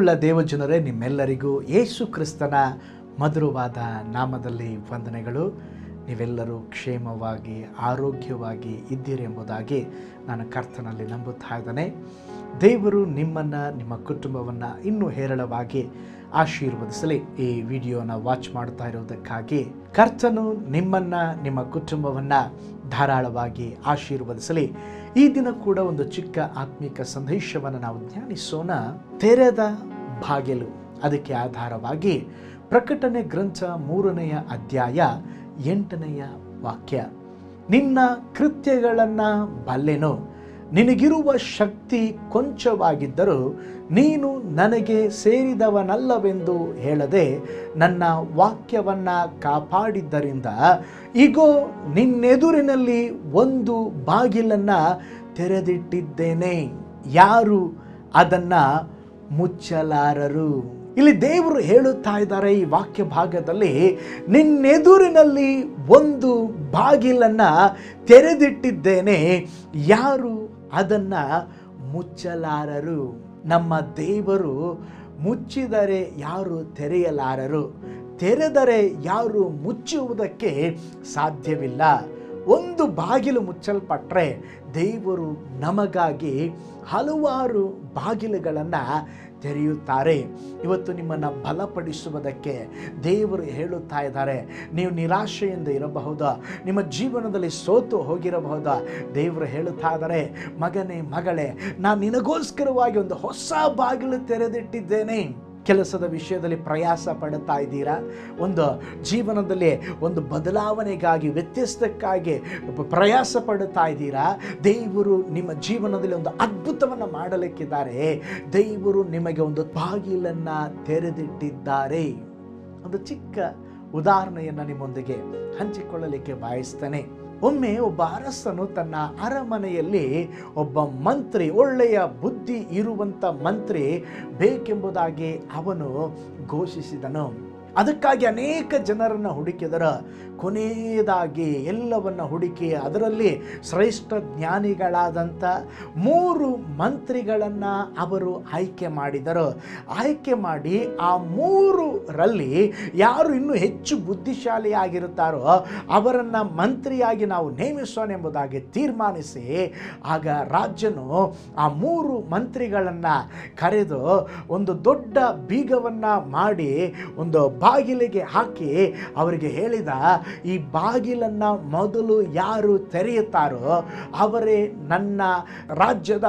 ಪ್ರೀತಿಯುಳ್ಳ ದೇವಜನರೇ ನಿಮ್ಮೆಲ್ಲರಿಗೂ ಯೇಸು ಕ್ರಿಸ್ತನ ಮಧುರವಾದ ನಾಮದಲ್ಲಿ ವಂದನೆಗಳು ನೀವೆಲ್ಲರೂ ಕ್ಷೇಮವಾಗಿ ಆರೋಗ್ಯವಾಗಿ ಇದ್ದೀರಿ ಎಂಬುದಾಗಿ ನಾನು ಕರ್ತನಲ್ಲಿ ನಂಬುತ್ತಾ ಇದ್ದೇನೆ ದೇವರು ನಿಮ್ಮನ್ನು ನಿಮ್ಮ ಕುಟುಂಬವನ್ನು ಇನ್ನೂ ಹೇರಳವಾಗಿ ಆಶೀರ್ವದಿಸಲಿ ಈ ವಿಡಿಯೋನ ವಾಚ್ ಮಾಡ್ತಾ ಇರೋದಕ್ಕಾಗಿ ಕರ್ತನು ನಿಮ್ಮನ್ನು ನಿಮ್ಮ ಕುಟುಂಬವನ್ನು ಧಾರಾಳವಾಗಿ ಆಶೀರ್ವದಿಸಲಿ ಈ ದಿನ ಕೂಡ ಒಂದು ಚಿಕ್ಕ ಆತ್ಮಿಕ ಸಂದೇಶವನ್ನು ನಾವು ಧ್ಯಾನಿಸೋಣ ತೆರೆದ ಬಾಗಿಲು ಅದಕ್ಕೆ ಆಧಾರವಾಗಿ ಪ್ರಕಟಣೆ ಗ್ರಂಥ ಮೂರನೆಯ ಅಧ್ಯಾಯ ಎಂಟನೆಯ ವಾಕ್ಯ ನಿನ್ನ ಕೃತ್ಯಗಳನ್ನು ಬಲ್ಲೆನು ನಿನಗಿರುವ ಶಕ್ತಿ ಕೊಂಚವಾಗಿದ್ದರೂ ನೀನು ನನಗೆ ಸೇರಿದವನಲ್ಲವೆಂದು ಹೇಳದೆ ನನ್ನ ವಾಕ್ಯವನ್ನು ಕಾಪಾಡಿದ್ದರಿಂದ ಈಗೋ ನಿನ್ನೆದುರಿನಲ್ಲಿ ಒಂದು ಬಾಗಿಲನ್ನು ತೆರೆದಿಟ್ಟಿದ್ದೇನೆ ಯಾರು ಅದನ್ನು ಮುಚ್ಚಲಾರರು ಇಲ್ಲಿ ದೇವರು ಹೇಳುತ್ತಾ ಇದ್ದಾರೆ ಈ ವಾಕ್ಯ ಭಾಗದಲ್ಲಿ ನಿನ್ನೆದುರಿನಲ್ಲಿ ಒಂದು ಬಾಗಿಲನ್ನು ತೆರೆದಿಟ್ಟಿದ್ದೇನೆ ಯಾರು ಅದನ್ನು ಮುಚ್ಚಲಾರರು ನಮ್ಮ ದೇವರು ಮುಚ್ಚಿದರೆ ಯಾರು ತೆರೆಯಲಾರರು ತೆರೆದರೆ ಯಾರು ಮುಚ್ಚುವುದಕ್ಕೆ ಸಾಧ್ಯವಿಲ್ಲ ಒಂದು ಬಾಗಿಲು ಮುಚ್ಚಲ್ಪಟ್ಟರೆ ದೇವರು ನಮಗಾಗಿ ಹಲವಾರು ಬಾಗಿಲುಗಳನ್ನು ತೆರೆಯುತ್ತಾರೆ ಇವತ್ತು ನಿಮ್ಮನ್ನು ಬಲಪಡಿಸುವುದಕ್ಕೆ ದೇವರು ಹೇಳುತ್ತಾ ಇದ್ದಾರೆ ನೀವು ನಿರಾಶೆಯಿಂದ ಇರಬಹುದು ನಿಮ್ಮ ಜೀವನದಲ್ಲಿ ಸೋತು ಹೋಗಿರಬಹುದು ದೇವರು ಹೇಳುತ್ತಾ ಇದ್ದಾರೆ ಮಗನೇ ಮಗಳೇ ನಾನು ನಿನಗೋಸ್ಕರವಾಗಿ ಒಂದು ಹೊಸ ಬಾಗಿಲು ತೆರೆದಿಟ್ಟಿದ್ದೇನೆ ಕೆಲಸದ ವಿಷಯದಲ್ಲಿ ಪ್ರಯಾಸ ಪಡುತ್ತಾ ಇದ್ದೀರಾ ಒಂದು ಜೀವನದಲ್ಲಿ ಒಂದು ಬದಲಾವಣೆಗಾಗಿ ವ್ಯತ್ಯಸ್ತಕ್ಕಾಗಿ ಪ್ರಯಾಸ ಪಡುತ್ತಾ ಇದ್ದೀರಾ ದೇವರು ನಿಮ್ಮ ಜೀವನದಲ್ಲಿ ಒಂದು ಅದ್ಭುತವನ್ನು ಮಾಡಲಿಕ್ಕಿದ್ದಾರೆ ದೇವರು ನಿಮಗೆ ಒಂದು ಬಾಗಿಲನ್ನು ತೆರೆದಿಟ್ಟಿದ್ದಾರೆ ಒಂದು ಚಿಕ್ಕ ಉದಾಹರಣೆಯನ್ನು ನಿಮ್ಮೊಂದಿಗೆ ಹಂಚಿಕೊಳ್ಳಲಿಕ್ಕೆ ಬಯಸ್ತೇನೆ ಒಮ್ಮೆ ಒಬ್ಬ ಅರಸನು ತನ್ನ ಅರಮನೆಯಲ್ಲಿ ಒಬ್ಬ ಮಂತ್ರಿ ಒಳ್ಳೆಯ ಬುದ್ಧಿ ಇರುವಂಥ ಮಂತ್ರಿ ಬೇಕೆಂಬುದಾಗಿ ಅವನು ಘೋಷಿಸಿದನು ಅದಕ್ಕಾಗಿ ಅನೇಕ ಜನರನ್ನು ಹುಡುಕಿದರ ಕೊನೆಯದಾಗಿ ಎಲ್ಲವನ್ನ ಹುಡುಕಿ ಅದರಲ್ಲಿ ಶ್ರೇಷ್ಠ ಜ್ಞಾನಿಗಳಾದಂಥ ಮೂರು ಮಂತ್ರಿಗಳನ್ನು ಅವರು ಆಯ್ಕೆ ಮಾಡಿದರು ಆಯ್ಕೆ ಮಾಡಿ ಆ ಮೂರರಲ್ಲಿ ಯಾರು ಇನ್ನೂ ಹೆಚ್ಚು ಬುದ್ಧಿಶಾಲಿಯಾಗಿರುತ್ತಾರೋ ಅವರನ್ನು ಮಂತ್ರಿಯಾಗಿ ನಾವು ನೇಮಿಸೋಣ ಎಂಬುದಾಗಿ ತೀರ್ಮಾನಿಸಿ ಆಗ ರಾಜನು ಆ ಮೂರು ಮಂತ್ರಿಗಳನ್ನು ಕರೆದು ಒಂದು ದೊಡ್ಡ ಬೀಗವನ್ನು ಮಾಡಿ ಒಂದು ಬಾಗಿಲಿಗೆ ಹಾಕಿ ಅವರಿಗೆ ಹೇಳಿದ ಈ ಬಾಗಿಲನ್ನು ಮೊದಲು ಯಾರು ತೆರೆಯುತ್ತಾರೋ ಅವರೇ ನನ್ನ ರಾಜ್ಯದ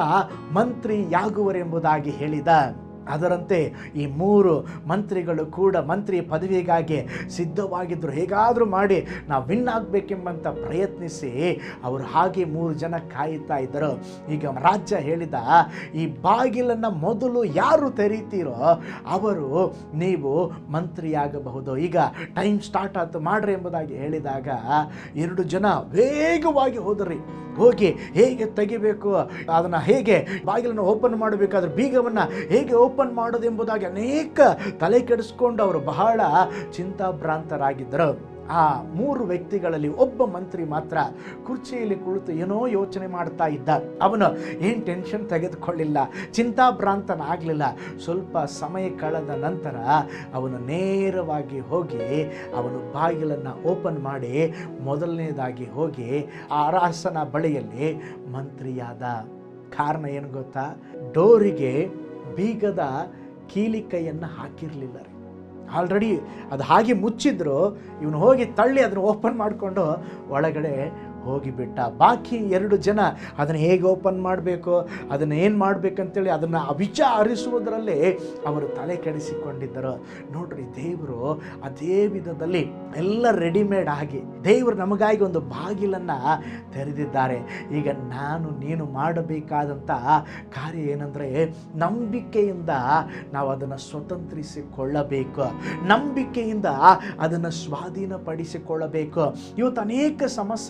ಮಂತ್ರಿಯಾಗುವರೆಂಬುದಾಗಿ ಹೇಳಿದ ಅದರಂತೆ ಈ ಮೂರು ಮಂತ್ರಿಗಳು ಕೂಡ ಮಂತ್ರಿ ಪದವಿಗಾಗಿ ಸಿದ್ಧವಾಗಿದ್ದರು ಹೇಗಾದರೂ ಮಾಡಿ ನಾವು ವಿನ್ ಆಗಬೇಕೆಂಬಂತ ಪ್ರಯತ್ನಿಸಿ ಅವರು ಹಾಗೆ ಮೂರು ಜನ ಕಾಯುತ್ತಾ ಇದ್ದರು ಈಗ ರಾಜ್ಯ ಹೇಳಿದ ಈ ಬಾಗಿಲನ್ನು ಮೊದಲು ಯಾರು ತೆರೀತೀರೋ ಅವರು ನೀವು ಮಂತ್ರಿಯಾಗಬಹುದು ಈಗ ಟೈಮ್ ಸ್ಟಾರ್ಟ್ ಆಯ್ತು ಮಾಡ್ರಿ ಎಂಬುದಾಗಿ ಹೇಳಿದಾಗ ಎರಡು ಜನ ವೇಗವಾಗಿ ಹೋದ್ರಿ ಹೋಗಿ ಹೇಗೆ ತೆಗಿಬೇಕು ಅದನ್ನು ಹೇಗೆ ಬಾಗಿಲನ್ನು ಓಪನ್ ಮಾಡಬೇಕಾದ್ರೆ ಬೀಗವನ್ನು ಹೇಗೆ ಓಪನ್ ಮಾಡೋದು ಎಂಬುದಾಗಿ ಅನೇಕ ತಲೆ ಕೆಡಿಸ್ಕೊಂಡು ಅವರು ಬಹಳ ಚಿಂತಾಭ್ರಾಂತರಾಗಿದ್ದರು ಆ ಮೂರು ವ್ಯಕ್ತಿಗಳಲ್ಲಿ ಒಬ್ಬ ಮಂತ್ರಿ ಮಾತ್ರ ಕುರ್ಚಿಯಲ್ಲಿ ಕುಳಿತು ಏನೋ ಯೋಚನೆ ಮಾಡ್ತಾ ಇದ್ದ ಅವನು ಏನು ಟೆನ್ಷನ್ ತೆಗೆದುಕೊಳ್ಳಿಲ್ಲ ಚಿಂತಾಭ್ರಾಂತನಾಗಲಿಲ್ಲ ಸ್ವಲ್ಪ ಸಮಯ ಕಳೆದ ನಂತರ ಅವನು ನೇರವಾಗಿ ಹೋಗಿ ಅವನು ಬಾಗಿಲನ್ನು ಓಪನ್ ಮಾಡಿ ಮೊದಲನೇದಾಗಿ ಹೋಗಿ ಆ ಅರಸನ ಬಳಿಯಲ್ಲಿ ಮಂತ್ರಿಯಾದ ಕಾರಣ ಏನು ಗೊತ್ತಾ ಡೋರಿಗೆ ಬೀಗದ ಕೀಲಿಕೈಯನ್ನು ಹಾಕಿರಲಿಲ್ಲ ರೀ ಆಲ್ರೆಡಿ ಅದು ಹಾಗೆ ಮುಚ್ಚಿದ್ರು ಇವನು ಹೋಗಿ ತಳ್ಳಿ ಅದನ್ನು ಓಪನ್ ಮಾಡಿಕೊಂಡು ಒಳಗಡೆ ಹೋಗಿಬಿಟ್ಟ ಬಾಕಿ ಎರಡು ಜನ ಅದನ್ನು ಹೇಗೆ ಓಪನ್ ಮಾಡಬೇಕು ಅದನ್ನು ಏನು ಮಾಡಬೇಕಂತೇಳಿ ಅದನ್ನು ವಿಚಾರಿಸುವುದರಲ್ಲೇ ಅವರು ತಲೆ ಕೆಡಿಸಿಕೊಂಡಿದ್ದರು ನೋಡ್ರಿ ದೇವರು ಅದೇ ವಿಧದಲ್ಲಿ ಎಲ್ಲ ರೆಡಿಮೇಡ್ ಆಗಿ ದೇವರು ನಮಗಾಗಿ ಒಂದು ಬಾಗಿಲನ್ನು ತೆರೆದಿದ್ದಾರೆ ಈಗ ನಾನು ನೀನು ಮಾಡಬೇಕಾದಂಥ ಕಾರ್ಯ ಏನಂದರೆ ನಂಬಿಕೆಯಿಂದ ನಾವು ಅದನ್ನು ಸ್ವತಂತ್ರಿಸಿಕೊಳ್ಳಬೇಕು ನಂಬಿಕೆಯಿಂದ ಅದನ್ನು ಸ್ವಾಧೀನಪಡಿಸಿಕೊಳ್ಳಬೇಕು ಇವತ್ತು ಅನೇಕ ಸಮಸ್ಯೆ ಏನಂದರೆ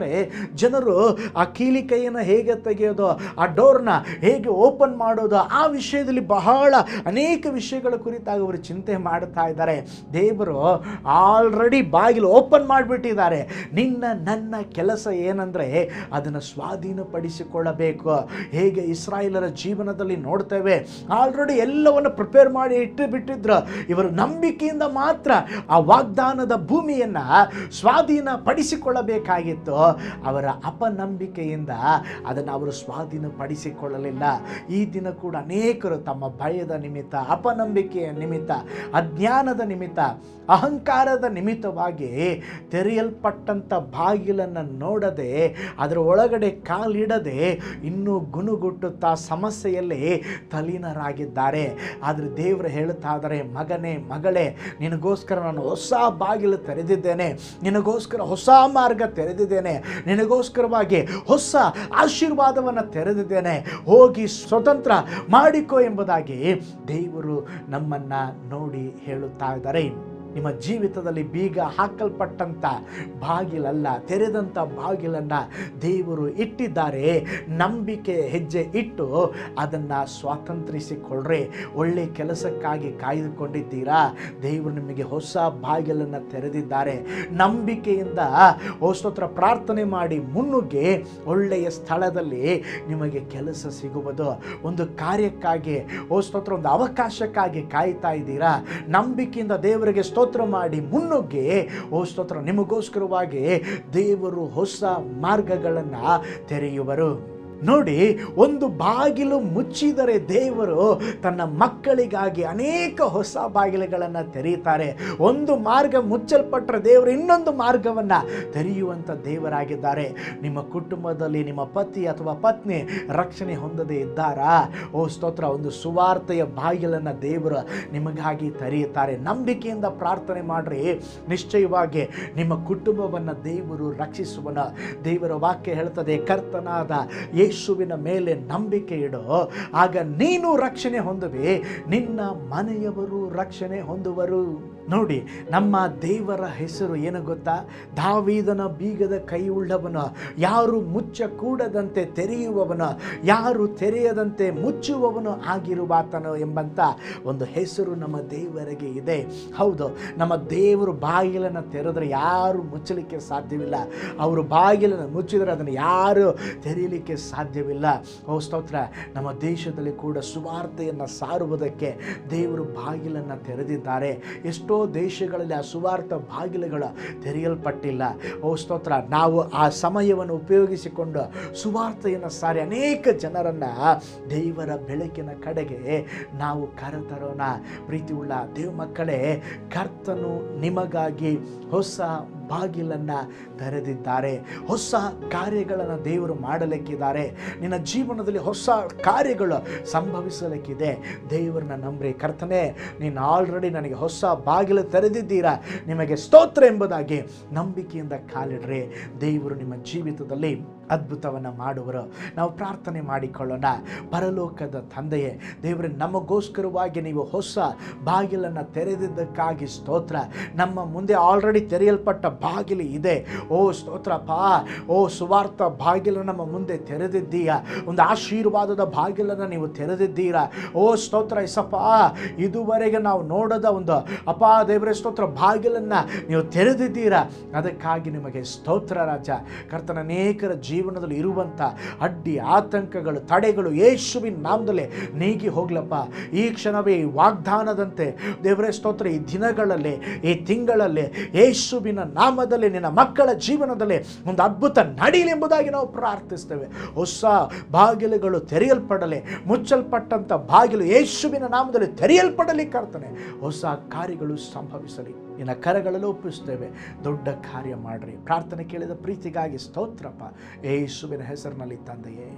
ಅಂದರೆ ಜನರು ಆ ಕೀಲಿ ಕೈಯನ್ನು ಹೇಗೆ ತೆಗೆಯೋದು ಆ ಡೋರ್ನ ಹೇಗೆ ಓಪನ್ ಮಾಡೋದು ಆ ವಿಷಯದಲ್ಲಿ ಬಹಳ ಅನೇಕ ವಿಷಯಗಳ ಕುರಿತಾಗಿ ಅವರು ಚಿಂತೆ ಮಾಡ್ತಾ ಇದ್ದಾರೆ ದೇವರು ಆಲ್ರೆಡಿ ಬಾಗಿಲು ಓಪನ್ ಮಾಡಿಬಿಟ್ಟಿದ್ದಾರೆ ನಿನ್ನ ನನ್ನ ಕೆಲಸ ಏನಂದರೆ ಅದನ್ನು ಸ್ವಾಧೀನಪಡಿಸಿಕೊಳ್ಳಬೇಕು ಹೇಗೆ ಇಸ್ರಾಯೇಲರ ಜೀವನದಲ್ಲಿ ನೋಡ್ತೇವೆ ಆಲ್ರೆಡಿ ಎಲ್ಲವನ್ನು ಪ್ರಿಪೇರ್ ಮಾಡಿ ಇಟ್ಟು ಬಿಟ್ಟಿದ್ರು ಇವರು ನಂಬಿಕೆಯಿಂದ ಮಾತ್ರ ಆ ವಾಗ್ದಾನದ ಭೂಮಿಯನ್ನು ಸ್ವಾಧೀನ ಪಡಿಸಿಕೊಳ್ಳಬೇಕಾಗಿತ್ತು ಅವರ ಅಪನಂಬಿಕೆಯಿಂದ ಅದನ್ನು ಅವರು ಸ್ವಾಧೀನಪಡಿಸಿಕೊಳ್ಳಲಿಲ್ಲ ಈ ದಿನ ಕೂಡ ಅನೇಕರು ತಮ್ಮ ಭಯದ ನಿಮಿತ್ತ ಅಪನಂಬಿಕೆಯ ನಿಮಿತ್ತ ಅಜ್ಞಾನದ ನಿಮಿತ್ತ ಅಹಂಕಾರದ ನಿಮಿತ್ತವಾಗಿ ತೆರೆಯಲ್ಪಟ್ಟಂಥ ಬಾಗಿಲನ್ನು ನೋಡದೆ ಅದರ ಒಳಗಡೆ ಕಾಲಿಡದೆ ಇನ್ನೂ ಗುನುಗುಟ್ಟುತ್ತಾ ಸಮಸ್ಯೆಯಲ್ಲಿ ತಲೀನರಾಗಿದ್ದಾರೆ ಆದರೆ ದೇವರು ಹೇಳುತ್ತಾ ಇದ್ದಾರೆ ಮಗನೇ ಮಗಳೇ ನಿನಗೋಸ್ಕರ ನಾನು ಹೊಸ ಬಾಗಿಲು ತೆರೆದಿದ್ದೇನೆ ನಿನಗೋಸ್ಕರ ಹೊಸ ಮಾರ್ಗ ತೆರೆದಿದ್ದೇನೆ ನಿನಗೋಸ್ಕರವಾಗಿ ಹೊಸ ಆಶೀರ್ವಾದವನ್ನು ತೆರೆದಿದ್ದೇನೆ ಹೋಗಿ ಸ್ವತಂತ್ರ ಮಾಡಿಕೋ ಎಂಬುದಾಗಿ ದೇವರು ನಮ್ಮನ್ನು ನೋಡಿ ಹೇಳುತ್ತಾ ಇದ್ದಾರೆ ನಿಮ್ಮ ಜೀವಿತದಲ್ಲಿ ಬೀಗ ಹಾಕಲ್ಪಟ್ಟಂಥ ಬಾಗಿಲಲ್ಲ ತೆರೆದಂಥ ಬಾಗಿಲನ್ನು ದೇವರು ಇಟ್ಟಿದ್ದಾರೆ ನಂಬಿಕೆ ಹೆಜ್ಜೆ ಇಟ್ಟು ಅದನ್ನು ಸ್ವಾತಂತ್ರಿಸಿಕೊಳ್ಳ್ರಿ ಒಳ್ಳೆ ಕೆಲಸಕ್ಕಾಗಿ ಕಾಯ್ದುಕೊಂಡಿದ್ದೀರಾ ದೇವರು ನಿಮಗೆ ಹೊಸ ಬಾಗಿಲನ್ನು ತೆರೆದಿದ್ದಾರೆ ನಂಬಿಕೆಯಿಂದ ಓ ಸ್ತೋತ್ರ ಪ್ರಾರ್ಥನೆ ಮಾಡಿ ಮುನ್ನುಗ್ಗಿ ಒಳ್ಳೆಯ ಸ್ಥಳದಲ್ಲಿ ನಿಮಗೆ ಕೆಲಸ ಸಿಗುವುದು ಒಂದು ಕಾರ್ಯಕ್ಕಾಗಿ ಓ ಸ್ತೋತ್ರ ಒಂದು ಅವಕಾಶಕ್ಕಾಗಿ ಕಾಯ್ತಾ ಇದ್ದೀರಾ ನಂಬಿಕೆಯಿಂದ ದೇವರಿಗೆ ಸ್ತೋತ್ರ ಮಾಡಿ ಮುನ್ನುಗ್ಗಿ ಓ ಸ್ತೋತ್ರ ನಿಮಗೋಸ್ಕರವಾಗಿ ದೇವರು ಹೊಸ ಮಾರ್ಗಗಳನ್ನು ತೆರೆಯುವರು ನೋಡಿ ಒಂದು ಬಾಗಿಲು ಮುಚ್ಚಿದರೆ ದೇವರು ತನ್ನ ಮಕ್ಕಳಿಗಾಗಿ ಅನೇಕ ಹೊಸ ಬಾಗಿಲುಗಳನ್ನು ತೆರೆಯುತ್ತಾರೆ ಒಂದು ಮಾರ್ಗ ಮುಚ್ಚಲ್ಪಟ್ಟರೆ ದೇವರು ಇನ್ನೊಂದು ಮಾರ್ಗವನ್ನು ತೆರೆಯುವಂಥ ದೇವರಾಗಿದ್ದಾರೆ ನಿಮ್ಮ ಕುಟುಂಬದಲ್ಲಿ ನಿಮ್ಮ ಪತಿ ಅಥವಾ ಪತ್ನಿ ರಕ್ಷಣೆ ಹೊಂದದೇ ಇದ್ದಾರಾ ಓ ಸ್ತೋತ್ರ ಒಂದು ಸುವಾರ್ತೆಯ ಬಾಗಿಲನ್ನು ದೇವರು ನಿಮಗಾಗಿ ತೆರೆಯುತ್ತಾರೆ ನಂಬಿಕೆಯಿಂದ ಪ್ರಾರ್ಥನೆ ಮಾಡ್ರಿ ನಿಶ್ಚಯವಾಗಿ ನಿಮ್ಮ ಕುಟುಂಬವನ್ನು ದೇವರು ರಕ್ಷಿಸುವನ ದೇವರ ವಾಕ್ಯ ಹೇಳ್ತದೆ ಕರ್ತನಾದ ಯೇಸುವಿನ ಮೇಲೆ ನಂಬಿಕೆ ಇಡು ಆಗ ನೀನು ರಕ್ಷಣೆ ಹೊಂದುವೆ ನಿನ್ನ ಮನೆಯವರು ರಕ್ಷಣೆ ಹೊಂದುವರು ನೋಡಿ ನಮ್ಮ ದೇವರ ಹೆಸರು ಏನು ಗೊತ್ತಾ ದಾವೀದನ ಬೀಗದ ಕೈ ಉಳ್ಳವನು ಯಾರು ಮುಚ್ಚಕೂಡದಂತೆ ತೆರೆಯುವವನು ಯಾರು ತೆರೆಯದಂತೆ ಮುಚ್ಚುವವನು ಆಗಿರುವಾತನು ಎಂಬಂತ ಒಂದು ಹೆಸರು ನಮ್ಮ ದೇವರಿಗೆ ಇದೆ ಹೌದು ನಮ್ಮ ದೇವರು ಬಾಗಿಲನ್ನು ತೆರೆದ್ರೆ ಯಾರು ಮುಚ್ಚಲಿಕ್ಕೆ ಸಾಧ್ಯವಿಲ್ಲ ಅವರು ಬಾಗಿಲನ್ನು ಮುಚ್ಚಿದರೆ ಅದನ್ನು ಯಾರು ತೆರೆಯಲಿಕ್ಕೆ ಸಾಧ್ಯವಿಲ್ಲ ಓ ಸ್ತೋತ್ರ ನಮ್ಮ ದೇಶದಲ್ಲಿ ಕೂಡ ಸುವಾರ್ತೆಯನ್ನು ಸಾರುವುದಕ್ಕೆ ದೇವರು ಬಾಗಿಲನ್ನು ತೆರೆದಿದ್ದಾರೆ ಎಷ್ಟೋ ದೇಶಗಳಲ್ಲಿ ಆ ಸುವಾರ್ಥ ಬಾಗಿಲುಗಳು ತೆರೆಯಲ್ಪಟ್ಟಿಲ್ಲ ಓ ಸ್ತೋತ್ರ ನಾವು ಆ ಸಮಯವನ್ನು ಉಪಯೋಗಿಸಿಕೊಂಡು ಸುವಾರ್ತೆಯನ್ನು ಸಾರಿ ಅನೇಕ ಜನರನ್ನು ದೇವರ ಬೆಳಕಿನ ಕಡೆಗೆ ನಾವು ಕರೆತರೋಣ ಪ್ರೀತಿಯುಳ್ಳ ದೇವ ಮಕ್ಕಳೇ ಕರ್ತನು ನಿಮಗಾಗಿ ಹೊಸ ಬಾಗಿಲನ್ನು ತೆರೆದಿದ್ದಾರೆ ಹೊಸ ಕಾರ್ಯಗಳನ್ನು ದೇವರು ಮಾಡಲಿಕ್ಕಿದ್ದಾರೆ ನಿನ್ನ ಜೀವನದಲ್ಲಿ ಹೊಸ ಕಾರ್ಯಗಳು ಸಂಭವಿಸಲಿಕ್ಕಿದೆ ದೇವರನ್ನ ನಂಬ್ರಿ ಕರ್ತನೆ ನೀನು ಆಲ್ರೆಡಿ ನನಗೆ ಹೊಸ ಬಾಗಿಲು ತೆರೆದಿದ್ದೀರಾ ನಿಮಗೆ ಸ್ತೋತ್ರ ಎಂಬುದಾಗಿ ನಂಬಿಕೆಯಿಂದ ಕಾಲಿಡ್ರಿ ದೇವರು ನಿಮ್ಮ ಜೀವಿತದಲ್ಲಿ ಅದ್ಭುತವನ್ನು ಮಾಡುವರು ನಾವು ಪ್ರಾರ್ಥನೆ ಮಾಡಿಕೊಳ್ಳೋಣ ಪರಲೋಕದ ತಂದೆಯೇ ದೇವರೇ ನಮಗೋಸ್ಕರವಾಗಿ ನೀವು ಹೊಸ ಬಾಗಿಲನ್ನು ತೆರೆದಿದ್ದಕ್ಕಾಗಿ ಸ್ತೋತ್ರ ನಮ್ಮ ಮುಂದೆ ಆಲ್ರೆಡಿ ತೆರೆಯಲ್ಪಟ್ಟ ಬಾಗಿಲು ಇದೆ ಓ ಸ್ತೋತ್ರಪ್ಪ ಓ ಸುವಾರ್ಥ ಬಾಗಿಲು ನಮ್ಮ ಮುಂದೆ ತೆರೆದಿದ್ದೀಯ ಒಂದು ಆಶೀರ್ವಾದದ ಬಾಗಿಲನ್ನು ನೀವು ತೆರೆದಿದ್ದೀರಾ ಓ ಸ್ತೋತ್ರ ಇಸಪ್ಪ ಇದುವರೆಗೆ ನಾವು ನೋಡದ ಒಂದು ಅಪ್ಪ ದೇವರೇ ಸ್ತೋತ್ರ ಬಾಗಿಲನ್ನು ನೀವು ತೆರೆದಿದ್ದೀರಾ ಅದಕ್ಕಾಗಿ ನಿಮಗೆ ಸ್ತೋತ್ರ ರಾಜ ಕರ್ತನ ಅನೇಕರ ಜೀವನದಲ್ಲಿ ಇರುವಂಥ ಅಡ್ಡಿ ಆತಂಕಗಳು ತಡೆಗಳು ಯೇಸುವಿನ ನಾಮದಲ್ಲೇ ನೀಗಿ ಹೋಗ್ಲಪ್ಪ ಈ ಕ್ಷಣವೇ ಈ ವಾಗ್ದಾನದಂತೆ ದೇವರೇ ಸ್ತೋತ್ರ ಈ ದಿನಗಳಲ್ಲಿ ಈ ತಿಂಗಳಲ್ಲಿ ಯೇಸುವಿನ ನಾಮದಲ್ಲಿ ನಿನ್ನ ಮಕ್ಕಳ ಜೀವನದಲ್ಲಿ ಒಂದು ಅದ್ಭುತ ನಡೀಲಿ ಎಂಬುದಾಗಿ ನಾವು ಪ್ರಾರ್ಥಿಸ್ತೇವೆ ಹೊಸ ಬಾಗಿಲುಗಳು ತೆರೆಯಲ್ಪಡಲಿ ಮುಚ್ಚಲ್ಪಟ್ಟಂಥ ಬಾಗಿಲು ಯೇಸುವಿನ ನಾಮದಲ್ಲಿ ತೆರೆಯಲ್ಪಡಲಿ ಕರ್ತನೆ ಹೊಸ ಕಾರ್ಯಗಳು ಸಂಭವಿಸಲಿ ನಿನ್ನ ಕರಗಳಲ್ಲಿ ಒಪ್ಪಿಸ್ತೇವೆ ದೊಡ್ಡ ಕಾರ್ಯ ಮಾಡ್ರಿ ಪ್ರಾರ್ಥನೆ ಕೇಳಿದ ಪ್ರೀತಿಗಾಗಿ ಸ್ತೋತ್ರಪ್ಪ ಯೇಸುವಿನ ಹೆಸರಿನಲ್ಲಿ ತಂದೆಯೇ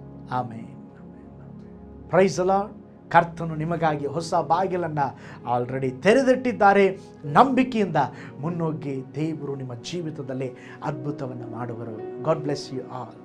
ಆಮೇಲೆ ಪ್ರೈಸ್ ಅಲ್ಲ ಕರ್ತನು ನಿಮಗಾಗಿ ಹೊಸ ಬಾಗಿಲನ್ನು ಆಲ್ರೆಡಿ ತೆರೆದಿಟ್ಟಿದ್ದಾರೆ ನಂಬಿಕೆಯಿಂದ ಮುನ್ನೋಗಿ ದೇವರು ನಿಮ್ಮ ಜೀವಿತದಲ್ಲಿ ಅದ್ಭುತವನ್ನು ಮಾಡುವರು ಗಾಡ್ ಬ್ಲೆಸ್ ಯು ಆಲ್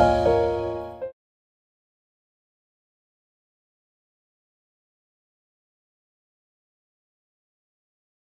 ವಂದನೆಗಳು